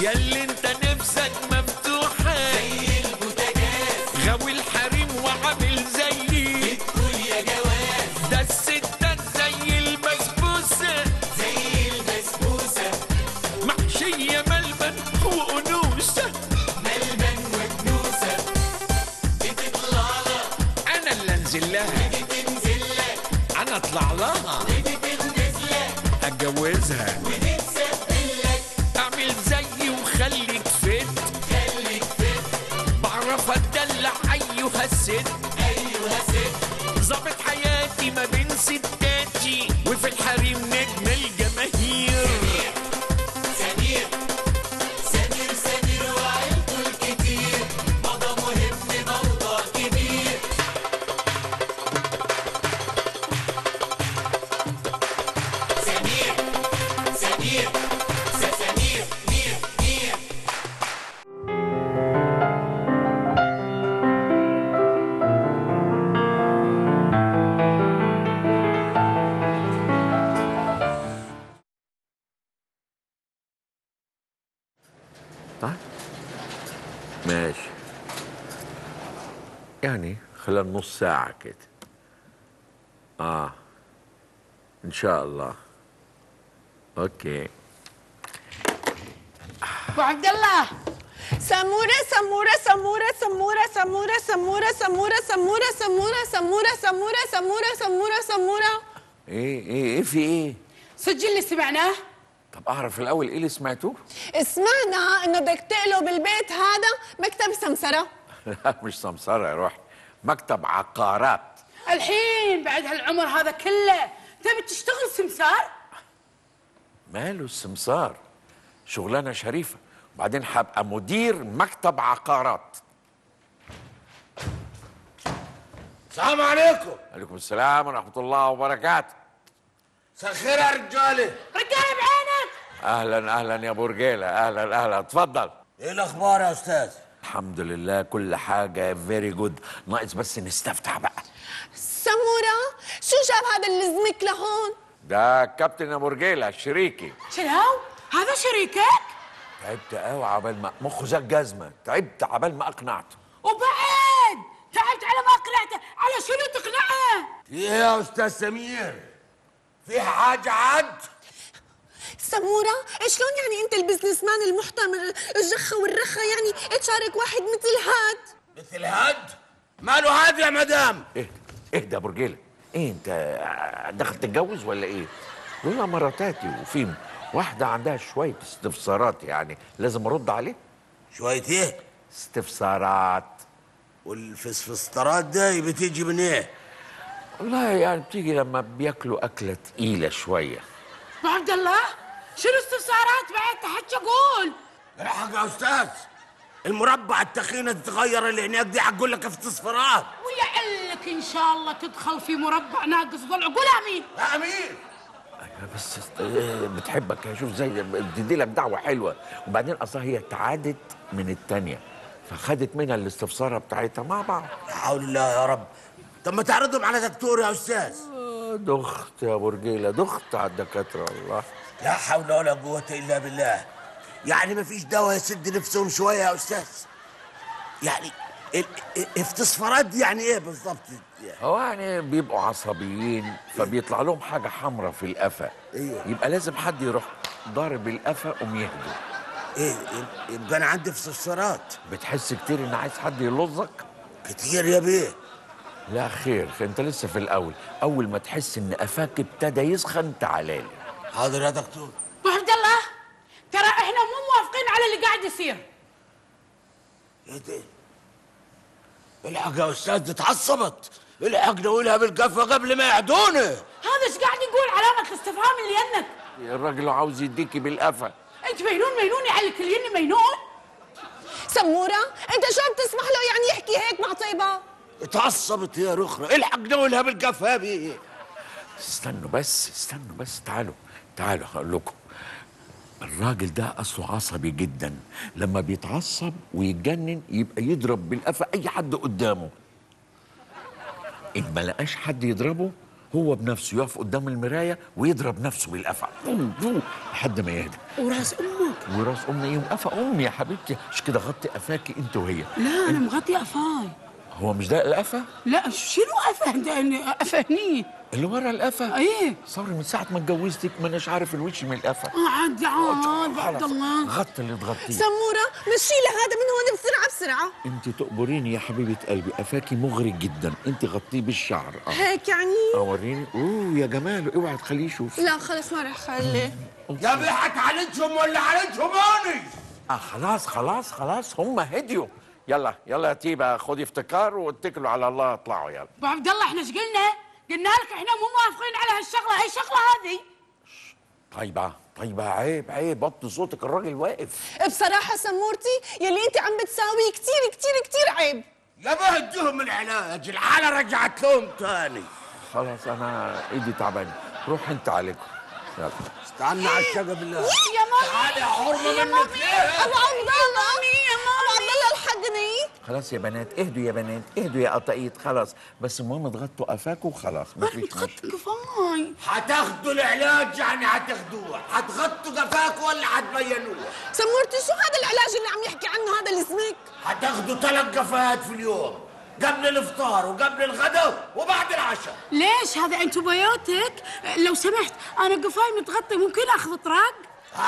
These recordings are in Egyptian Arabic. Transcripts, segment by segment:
ياللي انت نفسك مفتوحة زي البوتاجاز غاوي الحريم وعامل زيي بتقول يا جواز ده الستات زي البسبوسة زي البسبوسة محشية ملبن وأنوسة ملبن وكنوسة بتطلع لها أنا اللي أنزل لها بتنزل لك أنا أطلع لها بتنزل لك أتجوزها اعمل زيي وخليك فت خليك فت بعرف اتدلع ايها الست ايها الست ظابط حياتي ما بين ستاتي وفي الحريم نجم الجماهير سمير سمير سمير وعيلته الكتير مضى مهم موضوع كبير سمير سمير سمير مير مير طيب ماشي يعني خلال نص ساعة كده اه ان شاء الله اوكي ابو عبد الله سمورة سمورة سمورة سمورة سمورة سمورة سمورة سمورة سمورة سمورة سمورة سمورة سمورة سمورة ايه ايه ايه في ايه سجل اللي سمعناه طب اعرف الاول ايه اللي سمعتوه سمعنا انه بدك تقلوا بالبيت هذا مكتب سمسرة لا مش سمسرة يا روحي مكتب عقارات الحين بعد هالعمر هذا كله تبي تشتغل سمسار ماله السمسار شغلانة شريفة وبعدين هبقى مدير مكتب عقارات السلام عليكم عليكم السلام ورحمة الله وبركاته مساء الخير يا رجاله رجاله بعينك اهلا اهلا يا ابو رجيله اهلا اهلا اتفضل ايه الاخبار يا استاذ الحمد لله كل حاجه فيري جود ناقص بس نستفتح بقى سمورة شو جاب هذا اللي زمك لهون ده كابتن ابو رجيله شريكي شنو هذا شريكك تعبت قوي عبال ما مخه زي الجزمه تعبت عبال ما اقنعته وبعد تعبت على ما اقنعته على شنو تقنعه في ايه يا استاذ سمير في حاجه عد سمورة شلون يعني انت البزنس مان المحترم الجخة والرخة يعني تشارك واحد مثل هاد مثل هاد ماله هاد يا مدام اهدى اهدى يا ابو رجيله ايه انت داخل تتجوز ولا ايه دول مراتاتي وفي واحده عندها شويه استفسارات يعني لازم ارد عليه شويه ايه استفسارات والفسفسطرات ده بتيجي من ايه والله يعني بتيجي لما بياكلوا اكله تقيله شويه ابو عبد الله شنو استفسارات بعد تحكي قول الحق يا استاذ المربع التخينه تتغير اللي هناك دي هقول لك افتسفرات ولعلك ان شاء الله تدخل في مربع ناقص ضلع قول امين يا امين أيوة بس آه، بتحبك يا شوف زي بتدي لك دعوه حلوه وبعدين اصلا هي اتعادت من التانيه فخدت منها الاستفساره بتاعتها مع بعض لا حول الله يا رب طب ما تعرضهم على دكتور يا استاذ آه، دخت يا ابو رجيله دخت على الدكاتره الله لا حول ولا قوه الا بالله يعني ما فيش دواء يسد نفسهم شويه يا استاذ يعني ال- ال- الافتصفارات دي يعني ايه بالظبط هو يعني بيبقوا عصبيين فبيطلع لهم حاجه حمراء في القفا أيوة. يبقى لازم حد يروح ضارب القفا قوم يهدوا ايه يب- يبقى انا عندي افتصارات بتحس كتير ان عايز حد يلظك كتير يا بيه لا خير انت لسه في الاول اول ما تحس ان قفاك ابتدى يسخن تعالى لي حاضر يا دكتور ابو عبد الله ترى احنا مو موافقين على اللي قاعد يصير ايه ده الحق يا استاذ دي اتعصبت الحق نقولها بالقفا قبل ما يعدوني هذا ايش قاعد يقول علامه الاستفهام اللي ينك الراجل عاوز يديكي بالقفا انت مجنون مجنون يعني كليني مجنون سمورة انت شو بتسمح له يعني يحكي هيك مع طيبة اتعصبت يا رخرة الحق نقولها بالقفا يا بيه استنوا بس استنوا بس تعالوا تعالوا هقول لكم الراجل ده اصله عصبي جدا لما بيتعصب ويتجنن يبقى يضرب بالقفا اي حد قدامه ان ما لقاش حد يضربه هو بنفسه يقف قدام المرايه ويضرب نفسه بالقفا بوم بوم لحد ما يهدى وراس امك وراس امي ايه قفا امي يا حبيبتي مش كده غطي قفاكي انت وهي لا انا مغطي قفاي هو مش ده القفا لا شنو قفا ده قفا هني اللي ورا القفا ايه صوري من ساعه ما اتجوزتك ما اناش عارف الوش من القفا عاد عاد بعد خلاص، الله غطي اللي تغطيه سمورة مشي لي هذا من هون بسرعة بسرعة انت تقبريني يا حبيبه قلبي قفاكي مغري جدا انت غطيه بالشعر اه هيك يعني اوريني اوه يا جماله اوعي تخليه يشوف لا خلص ما رح خليه يا بيحك عليكم ولا عليكم اني اه خلاص خلاص خلاص هم هديوا يلا يلا يا تيبه خدي افتكار واتكلوا على الله اطلعوا يلا ابو عبد الله احنا ايش قلنا؟ قلنا لك احنا مو موافقين على هالشغله هاي الشغله هذه طيبه طيبه عيب عيب وطي صوتك الراجل واقف بصراحة سمورتي يلي انت عم بتساويه كتير كتير كتير عيب يا بهدهم العلاج الحالة رجعت لهم تاني خلاص انا ايدي تعبانه روح انت عليكم يلا استنى على الشقة بالله يا مامي تعالي يا حرمة يا منك مامي ليه؟ ابو عبد الله مامي يا ابو عبد مامي الله الحقني خلاص يا بنات اهدوا يا بنات اهدوا يا قطايط خلاص بس المهم تغطوا قفاكوا وخلاص مفيش بتغطي مشكله قفاي هتاخدوا العلاج يعني هتاخدوه هتغطوا قفاك ولا هتبينوه سمورتي شو هذا العلاج اللي عم يحكي عنه هذا الزمك هتاخدوا ثلاث قفات في اليوم قبل الافطار وقبل الغداء وبعد العشاء ليش هذا انتبيوتك لو سمحت انا قفاي متغطي ممكن اخذ طراق ها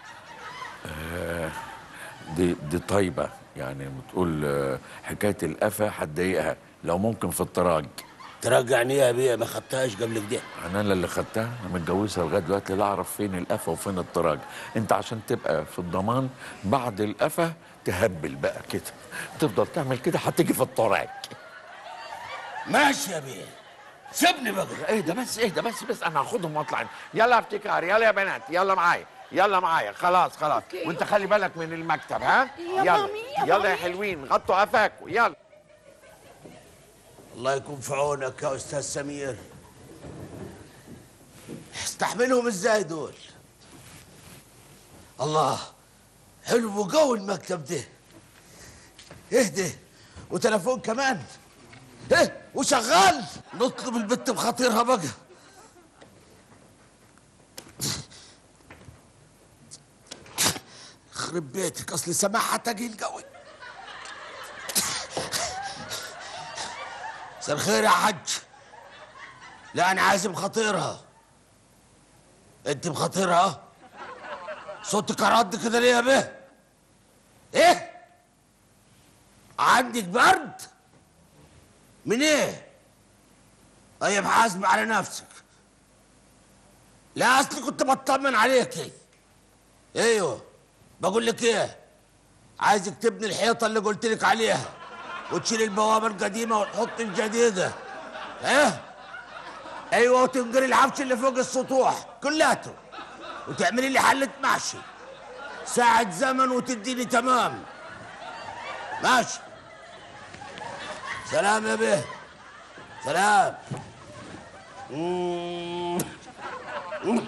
دي دي طيبه يعني بتقول آه، حكايه القفا هتضايقها لو ممكن في الطراج ترجعني يا بيه ما خدتهاش قبل كده انا اللي خدتها انا متجوزها لغايه دلوقتي لا اعرف فين القفا وفين الطراج انت عشان تبقى في الضمان بعد القفا تهبل بقى كده تفضل تعمل كده هتيجي في الطراج ماشي يا بيه سيبني بقى اهدى بس اهدى بس بس انا هاخدهم واطلع يلا يا ابتكار يلا يا بنات يلا معايا يلا معايا خلاص خلاص أوكي. وانت خلي بالك من المكتب ها يا يلا مامي، يا يلا يا مامي. حلوين غطوا قفاكوا يلا الله يكون في عونك يا استاذ سمير استحملهم ازاي دول الله حلو قوي المكتب ده اهدي وتلفون كمان ايه وشغال نطلب البت بخطيرها بقى خرب بيتك اصل سماعها تقيل قوي مساء الخير يا حج لا انا عازم خطيرها انت بخطيرها صوتك رد كده ليه يا بيه ايه عندك برد من ايه طيب حاسب على نفسك لا اصلي كنت بطمن عليكي ايوه بقول لك ايه عايزك تبني الحيطه اللي قلت لك عليها وتشيل البوابه القديمه وتحط الجديده ايه ايوه وتنقري العفش اللي فوق السطوح كلاته وتعملي لي حله محشي ساعة زمن وتديني تمام ماشي سلام يا بيه سلام مم. مم.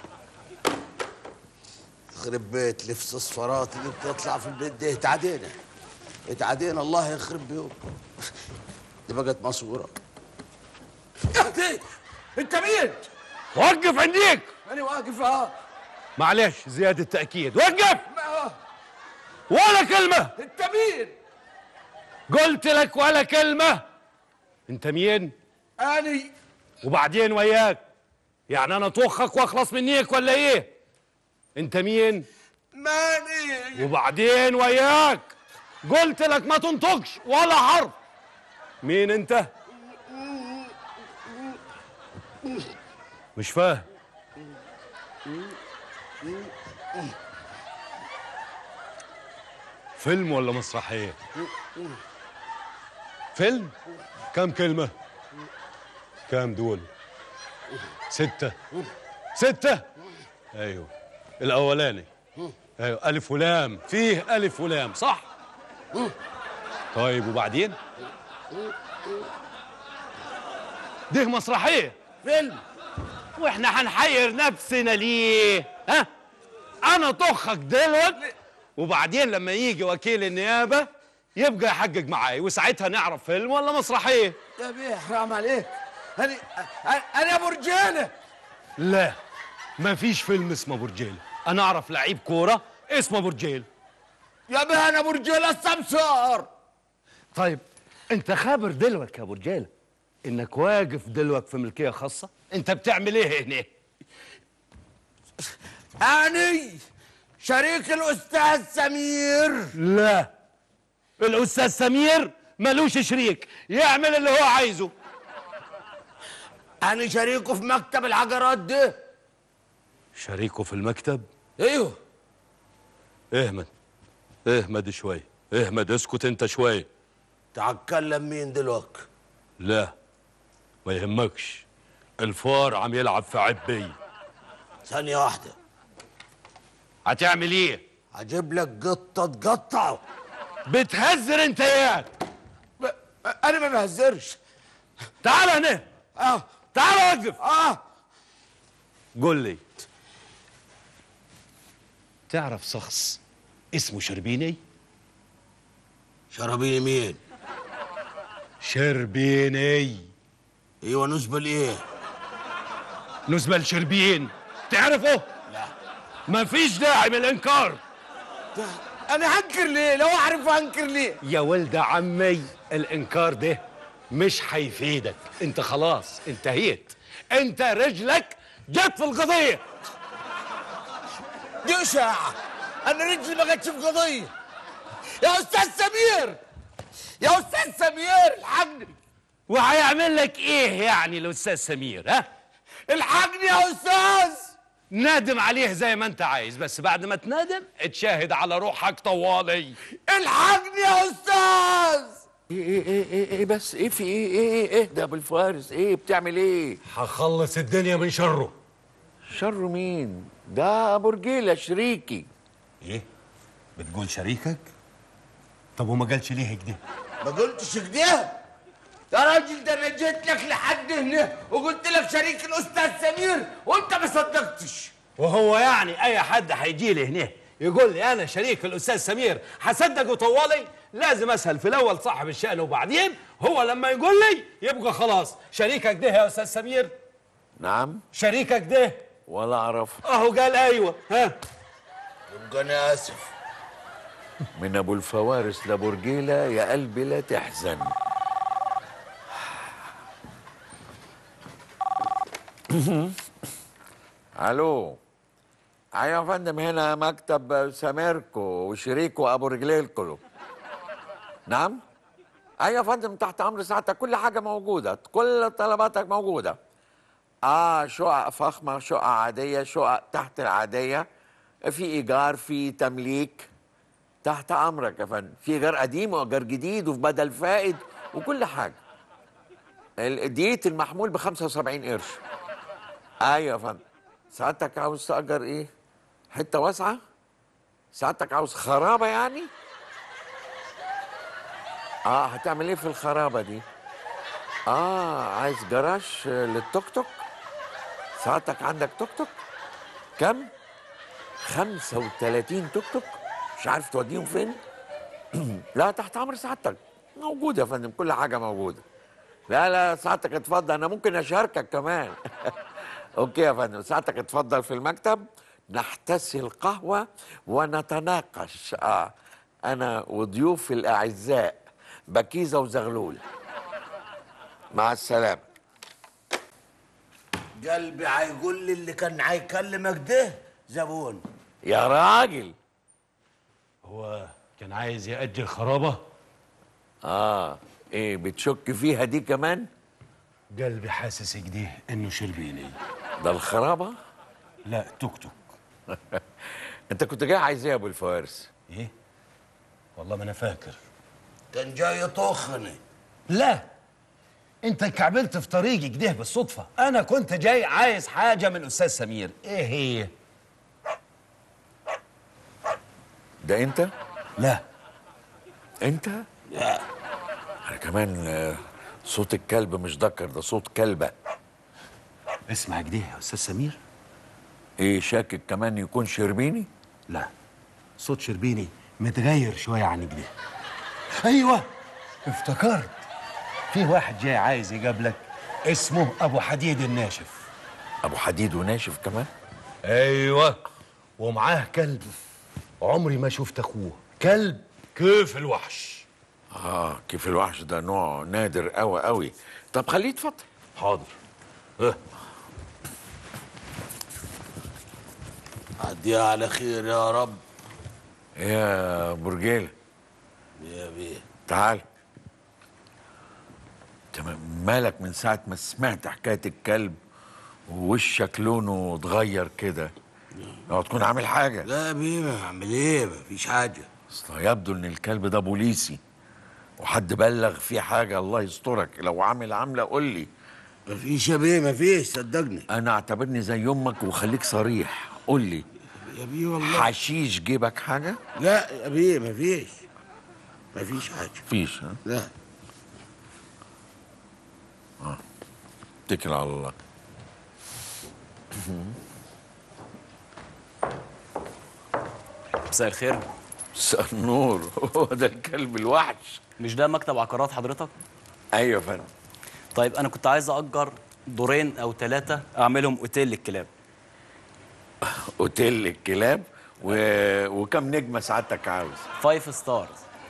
يخرب بيت لفس الصفارات اللي بتطلع في البيت ده اتعدينا اتعدينا الله يخرب بيوتكم دي بقت مصورة يا اختي انت مين؟ وقف عنديك انا واقف اه معلش زيادة تأكيد وقف ما- ولا كلمة انت مين؟ قلت لك ولا كلمة انت مين اني وبعدين وياك يعني انا طخك واخلص منيك ولا ايه انت مين ماني وبعدين وياك قلت لك ما تنطقش ولا حرف مين انت مش فاهم فيلم ولا مسرحية فيلم كم كلمة كم دول ستة ستة ايوه الاولاني ايوه الف ولام فيه الف ولام صح طيب وبعدين ده مسرحيه فيلم واحنا هنحير نفسنا ليه ها انا طخك دلوقتي وبعدين لما يجي وكيل النيابه يبقى يحقق معاي وساعتها نعرف فيلم ولا مسرحيه يا بيه حرام عليك انا انا ابو رجاله لا مفيش فيلم اسمه برجيل انا اعرف لعيب كوره اسمه برجيل يا بيه انا ابو رجاله السمسار طيب انت خابر دلوك يا ابو رجاله انك واقف دلوك في ملكيه خاصه انت بتعمل ايه هنا اني شريك الاستاذ سمير لا الاستاذ سمير ملوش شريك يعمل اللي هو عايزه انا شريكه في مكتب العجرات ده شريكه في المكتب ايوه اهمد اهمد شوي اهمد اسكت انت شوي تعال اتكلم مين دلوقتي لا ما يهمكش الفار عم يلعب في عبي ثانيه واحده هتعمل ايه هجيب لك قطه تقطعه بتهزر انت ياك ب... انا ما بهزرش تعال هنا اه تعال وقف اه قول لي تعرف شخص اسمه شربيني شربيني مين شربيني ايوه نسبه لايه نسبة لشربين تعرفه لا ما فيش داعي من الانكار انا هنكر ليه لو اعرف هنكر ليه يا ولد عمي الانكار ده مش هيفيدك انت خلاص انتهيت انت رجلك جت في القضيه دي اشاعه انا رجلي ما جاتش في قضيه يا استاذ سمير يا استاذ سمير الحقني وهيعمل لك ايه يعني الاستاذ سمير ها الحقني يا استاذ نادم عليه زي ما انت عايز بس بعد ما تنادم اتشاهد على روحك طوالي الحقني يا استاذ ايه ايه ايه ايه, إيه بس ايه في ايه ايه ايه اهدى بالفارس ايه بتعمل ايه هخلص الدنيا من شره شر مين ده ابو رجيله شريكي ايه بتقول شريكك طب وما قالش ليه كده ما قلتش كده يا راجل ده انا جيت لك لحد هنا وقلت لك شريك الاستاذ سمير وانت ما صدقتش وهو يعني اي حد هيجي لي هنا يقول لي انا شريك الاستاذ سمير هصدقه طوالي لازم اسال في الاول صاحب الشأن وبعدين هو لما يقول لي يبقى خلاص شريكك ده يا استاذ سمير نعم شريكك ده ولا اعرف اهو قال ايوه ها يبقى انا اسف من ابو الفوارس لابو رجيله يا قلبي لا تحزن الو ايوه يا فندم هنا مكتب سميركو وشريكه ابو رجليل كله نعم ايوه يا فندم تحت امر ساعتك كل حاجه موجوده كل طلباتك موجوده اه شقق فخمه شقق عاديه شقق تحت العاديه في ايجار في تمليك تحت امرك يا فندم في ايجار قديم وايجار جديد وفي بدل فائد وكل حاجه ال- ديت المحمول ب 75 قرش ايوه يا فندم سعادتك عاوز تأجر ايه؟ حته واسعه؟ سعادتك عاوز خرابه يعني؟ اه هتعمل ايه في الخرابه دي؟ اه عايز جراج للتوك توك؟ سعادتك عندك توك توك؟ كم؟ 35 توك توك؟ مش عارف توديهم فين؟ لا تحت امر سعادتك موجود يا فندم كل حاجه موجوده لا لا سعادتك اتفضل انا ممكن اشاركك كمان اوكي يا فندم سعادتك اتفضل في المكتب نحتسي القهوه ونتناقش اه انا وضيوفي الاعزاء بكيزه وزغلول مع السلامه قلبي هيقول لي اللي كان هيكلمك ده زبون يا راجل هو كان عايز يأجل خرابه اه ايه بتشك فيها دي كمان قلبي حاسس كده انه شربيني ده الخرابه لا توك توك انت كنت جاي عايز ايه يا ابو الفوارس ايه والله ما انا فاكر كان جاي يطخني لا انت كعبلت في طريقي كده بالصدفه انا كنت جاي عايز حاجه من استاذ سمير ايه هي ده انت لا انت لا انا كمان آه، صوت الكلب مش ذكر ده صوت كلبه اسمع كده يا استاذ سمير ايه شاكك كمان يكون شربيني لا صوت شربيني متغير شويه عن كده ايوه افتكرت في واحد جاي عايز يقابلك اسمه ابو حديد الناشف ابو حديد وناشف كمان ايوه ومعاه كلب عمري ما شفت اخوه كلب كيف الوحش اه كيف الوحش ده نوع نادر قوي قوي طب خليه يتفضل حاضر اه عديها على خير يا رب يا برجيله يا بيه تعال تمام مالك من ساعة ما سمعت حكاية الكلب ووشك لونه اتغير كده لو تكون عامل حاجة لا يا بيه اعمل ايه مفيش حاجه اصل يبدو ان الكلب ده بوليسي وحد بلغ فيه حاجة الله يسترك لو عامل عاملة قول لي مفيش يا بيه مفيش صدقني انا اعتبرني زي امك وخليك صريح قول لي يا بيه والله حشيش جيبك حاجة لا يا بيه مفيش مفيش حاجه فيش ها لا اتكل على الله مساء الخير مساء النور هو ده الكلب الوحش مش ده مكتب عقارات حضرتك ايوه يا فندم طيب انا كنت عايز اجر دورين او ثلاثه اعملهم اوتيل للكلاب اوتيل الكلاب و... وكم نجمه سعادتك عاوز فايف ستارز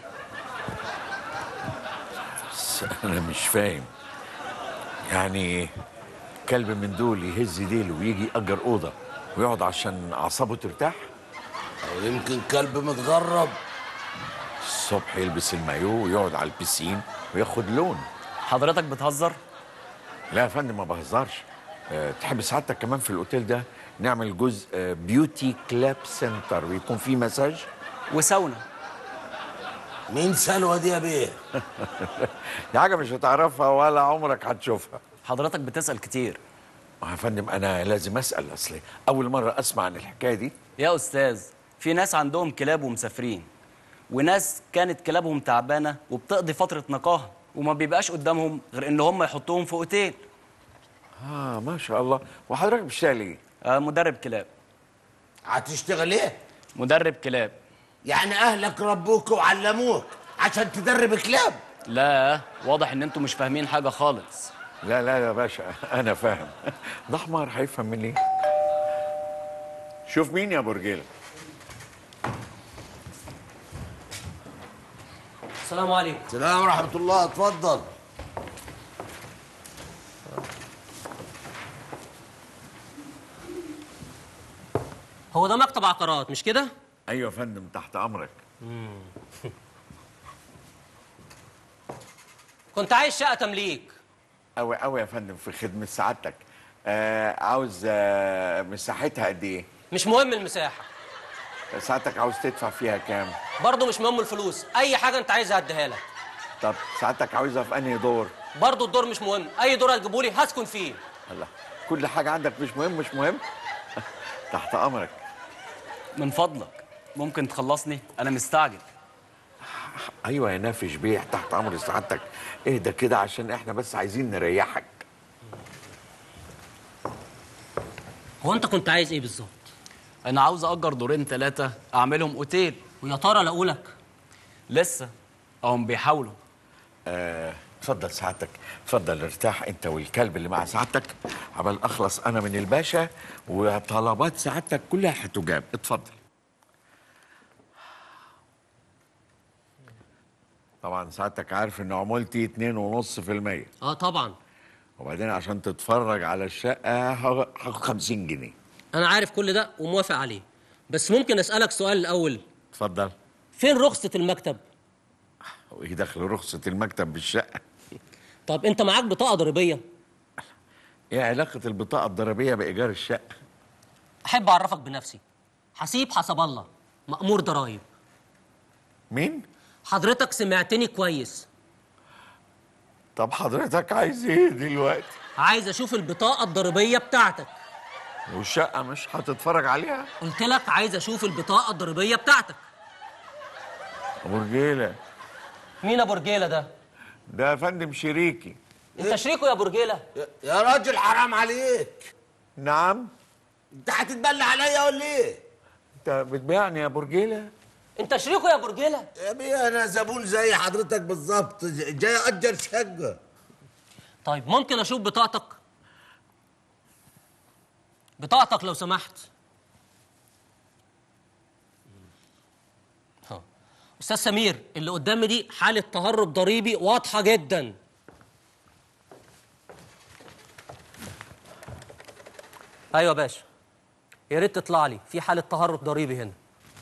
بس انا مش فاهم يعني كلب من دول يهز ديله ويجي يأجر اوضه ويقعد عشان اعصابه ترتاح او يمكن كلب متغرب الصبح يلبس المايو ويقعد على البسين وياخد لون حضرتك بتهزر لا يا فندم ما بهزرش أه تحب سعادتك كمان في الاوتيل ده نعمل جزء أه بيوتي كلاب سنتر ويكون فيه مساج وساونا مين سلوى دي يا بيه دي حاجه مش هتعرفها ولا عمرك هتشوفها حضرتك بتسال كتير يا فندم انا لازم اسال اصلي اول مره اسمع عن الحكايه دي يا استاذ في ناس عندهم كلاب ومسافرين وناس كانت كلابهم تعبانه وبتقضي فتره نقاهه وما بيبقاش قدامهم غير ان هم يحطوهم في اوتيل اه ما شاء الله وحضرتك بتشتغل ايه آه مدرب كلاب هتشتغل ايه مدرب كلاب يعني اهلك ربوك وعلموك عشان تدرب كلاب لا واضح ان انتوا مش فاهمين حاجه خالص لا لا يا باشا انا فاهم ده حمار هيفهم مني إيه؟ شوف مين يا برجيله السلام عليكم السلام ورحمه الله اتفضل هو ده مكتب عقارات مش كده؟ ايوه يا فندم تحت امرك كنت عايز شقة تمليك قوي قوي يا فندم في خدمه سعادتك آه عاوز آه مساحتها قد ايه مش مهم المساحة سعادتك عاوز تدفع فيها كام برضه مش مهم الفلوس أي حاجة أنت عايزها هديها لك طب سعادتك عاوزها في انهي دور برضه الدور مش مهم أي دور هتجيبولي هسكن فيه الله كل حاجه عندك مش مهم مش مهم تحت امرك من فضلك ممكن تخلصني انا مستعجل ايوه يا نافش بيه تحت امر سعادتك اهدى كده عشان احنا بس عايزين نريحك هو أنت كنت عايز إيه بالظبط؟ انا عاوز اجر دورين ثلاثه اعملهم اوتيل ويا ترى لقولك لسه هم بيحاولوا آه، اتفضل سعادتك اتفضل ارتاح انت والكلب اللي مع سعادتك عبال اخلص انا من الباشا وطلبات سعادتك كلها هتجاب اتفضل طبعا سعادتك عارف ان عمولتي اتنين ونص في المية آه طبعا وبعدين عشان تتفرج على الشقة هاخد خمسين جنيه أنا عارف كل ده وموافق عليه بس ممكن أسألك سؤال الأول اتفضل فين رخصة المكتب؟ وايه دخل رخصة المكتب بالشقة طب أنت معاك بطاقة ضريبية؟ ايه علاقة البطاقة الضريبية بإيجار الشقة أحب أعرفك بنفسي حسيب حسب الله مأمور ضرايب مين؟ حضرتك سمعتني كويس طب حضرتك عايز ايه دلوقتي؟ عايز أشوف البطاقة الضريبية بتاعتك والشقة مش هتتفرج عليها؟ قلت لك عايز اشوف البطاقه الضريبيه بتاعتك أبو رجيلة مين ابو رجيله ده ده يا فندم شريكي انت شريكه يا ابو رجيله يا- يا راجل حرام عليك نعم انت هتتبلى عليا ولا ايه انت بتبيعني يا ابو رجيلة انت شريكه يا ابو رجيله يا بيه انا زبون زي حضرتك بالظبط ج- جاي اجر شقه طيب ممكن اشوف بطاقتك بطاقتك لو سمحت ها. استاذ سمير اللي قدامي دي حاله تهرب ضريبي واضحه جدا ايوه يا باشا يا ريت تطلع لي في حاله تهرب ضريبي هنا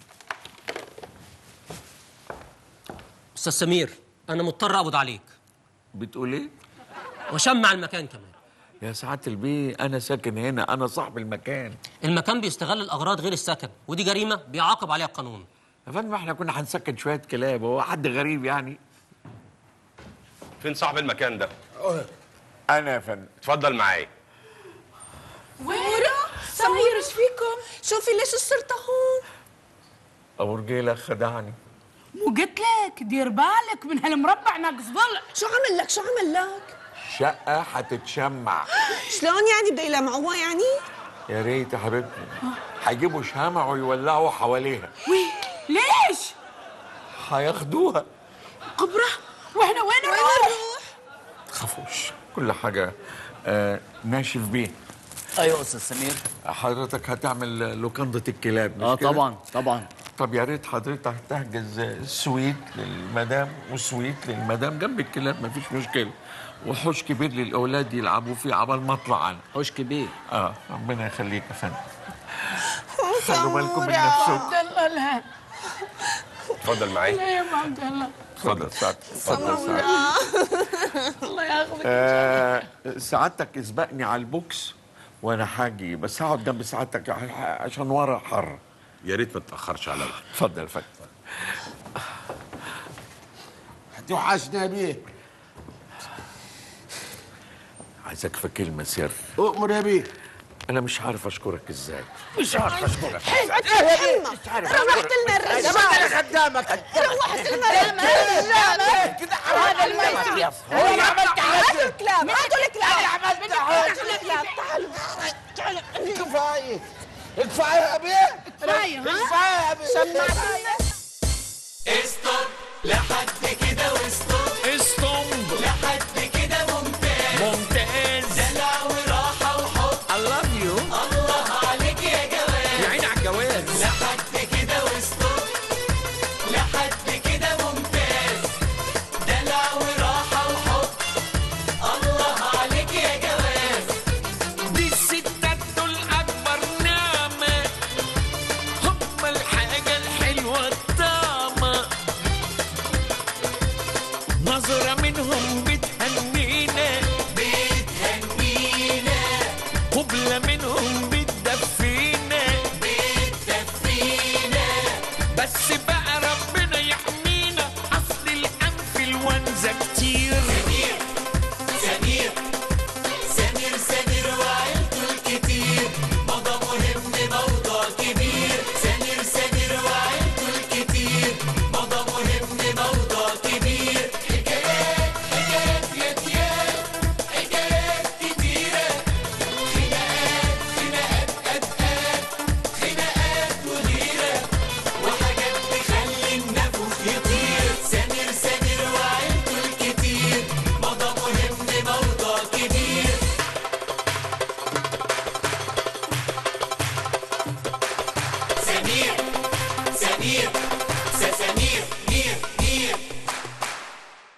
استاذ سمير انا مضطر اقبض عليك بتقول ايه واشمع المكان كمان يا سعاده البيه انا ساكن هنا انا صاحب المكان المكان بيستغل الاغراض غير السكن ودي جريمه بيعاقب عليها القانون يا فندم احنا كنا هنسكن شويه كلاب هو حد غريب يعني فين صاحب المكان ده؟ انا يا فندم اتفضل معايا سمورة سمورة ايش فيكم؟ شوفي ليش صرت هون؟ ابو رجيله خدعني مو قلت لك دير بالك من هالمربع ناقص ضلع شو عمل لك؟ شو عمل لك؟ شقه هتتشمع شلون يعني بده يلمعوها يعني؟ يا ريت يا حبيبتي هيجيبوا شمع ويولعوا حواليها وي ليش هياخدوها قبره واحنا وين وين نروح نروح؟ تخافوش كل حاجه آه ناشف بيه ايوه استاذ سمير حضرتك هتعمل لوكندة الكلاب مش اه كده؟ طبعا طبعا طب يا ريت حضرتك تحجز سويت للمدام وسويت للمدام جنب الكلاب مفيش مشكله وحوش كبير للاولاد يلعبوا فيه عبال ما اطلع انا حوش كبير اه ربنا يخليك يا فندم خلوا بالكم من نفسكم عبد الله لا اتفضل معايا لا يا عبد الله اتفضل سعادتك اتفضل سعادتك الله ياخذك آه سعادتك اسبقني على البوكس وانا حاجي بس هقعد جنب سعادتك ع- عشان ورا حر يا ريت ما تاخرش عليا اتفضل يا فندم هتوحشني يا بيه عايزك في كلمه سر اؤمر يا بيه انا مش عارف اشكرك ازاي مش عارف اشكرك روحت لنا الرجال انا خدامك روحت لنا الرجال كده هذا الميت هو اللي عملت هاتوا حاجه الكلاب هاتوا الكلاب عملت هاتوا الكلاب تعالوا كفايه كفايه يا بيه كفايه ها كفايه يا بيه سمعتنا استوب لحد كده واستوب استوب لحد كده ممتاز ممتاز دلع وراحة وحب I love you الله عليك يا جواز يا عيني على الجواز لحد كده واستوب لحد كده ممتاز دلع وراحة وحب الله عليك يا جواز دي الستات دول أكبر نعمة هم الحاجة الحلوة الطعمة نظرة منهم بتهنينا بتهنينا قبلة منهم